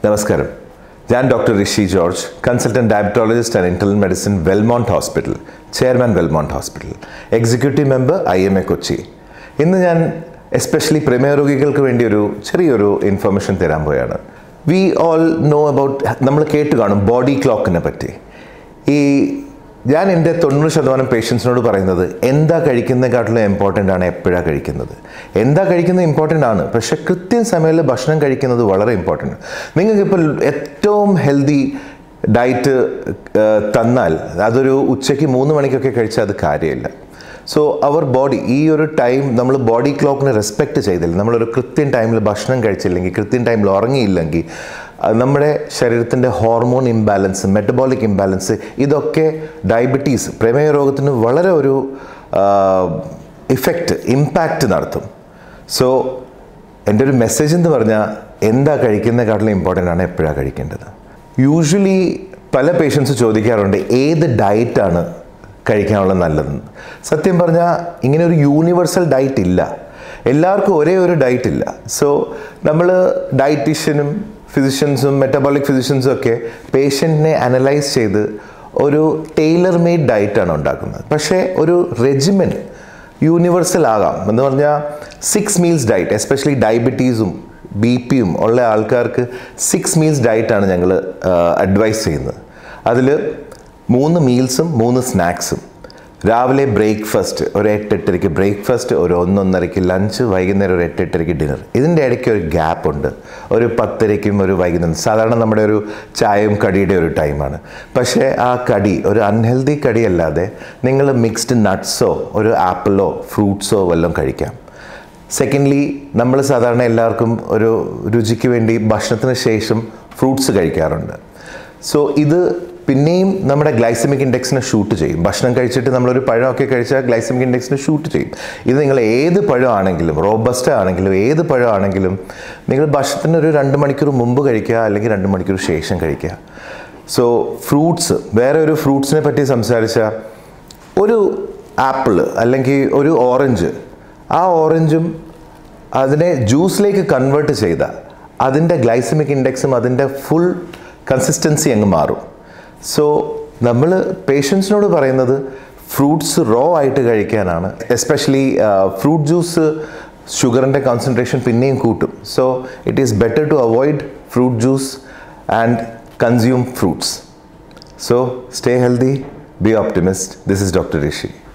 നമസ്കാരം ഞാൻ doctor Rishi George consultant diabetologist and internal medicine Welmont hospital chairman Welmont hospital executive member I M A Kochi ഇന്ന് ഞാൻ especially പ്രമേയ രോഗികൾക്ക് വേണ്ടി ഒരു ചെറിയൊരു ഇൻഫർമേഷൻ തരാൻ പോയാണ് വി ഓൾ നോ അബൌട്ട് നമ്മൾ കേട്ട് കാണും ബോഡി ക്ലോക്കിനെ പറ്റി ഈ ഞാൻ എൻ്റെ തൊണ്ണൂറ് ശതമാനം പേഷ്യൻസിനോട് പറയുന്നത് എന്താ കഴിക്കുന്നതിനെക്കാട്ടിലും ഇമ്പോർട്ടൻ്റ് ആണ് എപ്പോഴാണ് കഴിക്കുന്നത് എന്താ കഴിക്കുന്നത് ഇമ്പോർട്ടൻ്റ് ആണ് പക്ഷേ കൃത്യം സമയത്ത് ഭക്ഷണം കഴിക്കുന്നത് വളരെ ഇമ്പോർട്ടൻ്റ് നിങ്ങൾക്കിപ്പോൾ ഏറ്റവും ഹെൽത്തി ഡയറ്റ് തന്നാൽ അതൊരു ഉച്ചയ്ക്ക് മൂന്ന് മണിക്കൊക്കെ കഴിച്ചാൽ അത് കാര്യമില്ല സോ അവർ ബോഡി ഈ ഒരു ടൈം നമ്മൾ ബോഡി ക്ലോക്കിനെ റെസ്പെക്റ്റ് ചെയ്തില്ല നമ്മളൊരു കൃത്യം ടൈമിൽ ഭക്ഷണം കഴിച്ചില്ലെങ്കിൽ കൃത്യം ടൈമിൽ ഉറങ്ങിയില്ലെങ്കിൽ അത് നമ്മുടെ ശരീരത്തിൻ്റെ ഹോർമോൺ ഇംബാലൻസ് മെറ്റബോളിക് ഇംബാലൻസ് ഇതൊക്കെ ഡയബറ്റീസ് പ്രമേയ രോഗത്തിന് വളരെ ഒരു ഇഫക്റ്റ് ഇമ്പാക്റ്റ് നടത്തും സോ എൻ്റെ ഒരു മെസ്സേജ് എന്ന് പറഞ്ഞാൽ എന്താ കഴിക്കുന്നതിനെക്കാട്ടിലും ഇമ്പോർട്ടൻ്റ് ആണ് എപ്പോഴാണ് കഴിക്കേണ്ടത് യൂഷ്വലി പല പേഷ്യൻസ് ചോദിക്കാറുണ്ട് ഏത് ഡയറ്റാണ് കഴിക്കാനുള്ളത് നല്ലതെന്ന് സത്യം പറഞ്ഞാൽ ഇങ്ങനെ ഒരു യൂണിവേഴ്സൽ ഡയറ്റ് ഇല്ല എല്ലാവർക്കും ഒരേ ഒരു ഡയറ്റ് ഇല്ല സോ നമ്മൾ ഡയറ്റീഷ്യനും ഫിസിഷ്യൻസും മെറ്റബോളിക് ഫിസിഷ്യൻസും ഒക്കെ പേഷ്യൻറ്റിനെ അനലൈസ് ചെയ്ത് ഒരു ടൈലർ മെയ്ഡ് ഡയറ്റാണ് ഉണ്ടാക്കുന്നത് പക്ഷേ ഒരു റെജിമെൻ യൂണിവേഴ്സൽ ആകാം എന്ന് പറഞ്ഞാൽ സിക്സ് മീൽസ് ഡയറ്റ് എസ്പെഷ്യലി ഡയബറ്റീസും ബി പിയും ഉള്ള ആൾക്കാർക്ക് സിക്സ് മീൽസ് ഡയറ്റാണ് ഞങ്ങൾ അഡ്വൈസ് ചെയ്യുന്നത് അതിൽ മൂന്ന് മീൽസും മൂന്ന് സ്നാക്സും രാവിലെ ബ്രേക്ക്ഫാസ്റ്റ് ഒരു എട്ട് എട്ടരയ്ക്ക് ബ്രേക്ക്ഫാസ്റ്റ് ഒരു ഒന്നൊന്നരയ്ക്ക് ലഞ്ച് വൈകുന്നേരം ഒരു എട്ട് എട്ടരയ്ക്ക് ഡിന്നർ ഇതിൻ്റെ ഇടയ്ക്ക് ഒരു ഗ്യാപ്പ് ഉണ്ട് ഒരു പത്തരയ്ക്കും ഒരു വൈകുന്നേരം സാധാരണ നമ്മുടെ ഒരു ചായയും കടിയുടെ ഒരു ടൈമാണ് പക്ഷേ ആ കടി ഒരു അൺഹെൽത്തി കടി അല്ലാതെ നിങ്ങൾ മിക്സ്ഡ് നട്ട്സോ ഒരു ആപ്പിളോ ഫ്രൂട്ട്സോ വല്ലതും കഴിക്കാം സെക്കൻഡ്ലി നമ്മൾ സാധാരണ എല്ലാവർക്കും ഒരു രുചിക്ക് വേണ്ടി ഭക്ഷണത്തിന് ശേഷം ഫ്രൂട്ട്സ് കഴിക്കാറുണ്ട് സോ ഇത് പിന്നെയും നമ്മുടെ ഗ്ലൈസമിക് ഇൻഡെക്സിനെ ഷൂട്ട് ചെയ്യും ഭക്ഷണം കഴിച്ചിട്ട് നമ്മളൊരു പഴമൊക്കെ കഴിച്ചാൽ ഗ്ലൈസമിക് ഇൻഡെക്സിനെ ഷൂട്ട് ചെയ്യും ഇത് നിങ്ങൾ ഏത് പഴമാണെങ്കിലും റോബസ്റ്റ ആണെങ്കിലും ഏത് പഴമാണെങ്കിലും നിങ്ങൾ ഭക്ഷണത്തിന് ഒരു രണ്ട് മണിക്കൂർ മുമ്പ് കഴിക്കുക അല്ലെങ്കിൽ രണ്ട് മണിക്കൂർ ശേഷം കഴിക്കുക സോ ഫ്രൂട്ട്സ് വേറെ ഒരു ഫ്രൂട്ട്സിനെ പറ്റി സംസാരിച്ചാൽ ഒരു ആപ്പിൾ അല്ലെങ്കിൽ ഒരു ഓറഞ്ച് ആ ഓറഞ്ചും അതിനെ ജ്യൂസിലേക്ക് കൺവേർട്ട് ചെയ്ത അതിൻ്റെ ഗ്ലൈസമിക് ഇൻഡെക്സും അതിൻ്റെ ഫുൾ കൺസിസ്റ്റൻസി അങ്ങ് മാറും സോ നമ്മൾ പേഷ്യൻസിനോട് പറയുന്നത് ഫ്രൂട്ട്സ് റോ ആയിട്ട് കഴിക്കാനാണ് എസ്പെഷ്യലി ഫ്രൂട്ട് ജ്യൂസ് ഷുഗറിൻ്റെ കോൺസെൻട്രേഷൻ പിന്നെയും കൂട്ടും so it is better to avoid fruit juice and consume fruits so stay healthy be optimist this is doctor Rishi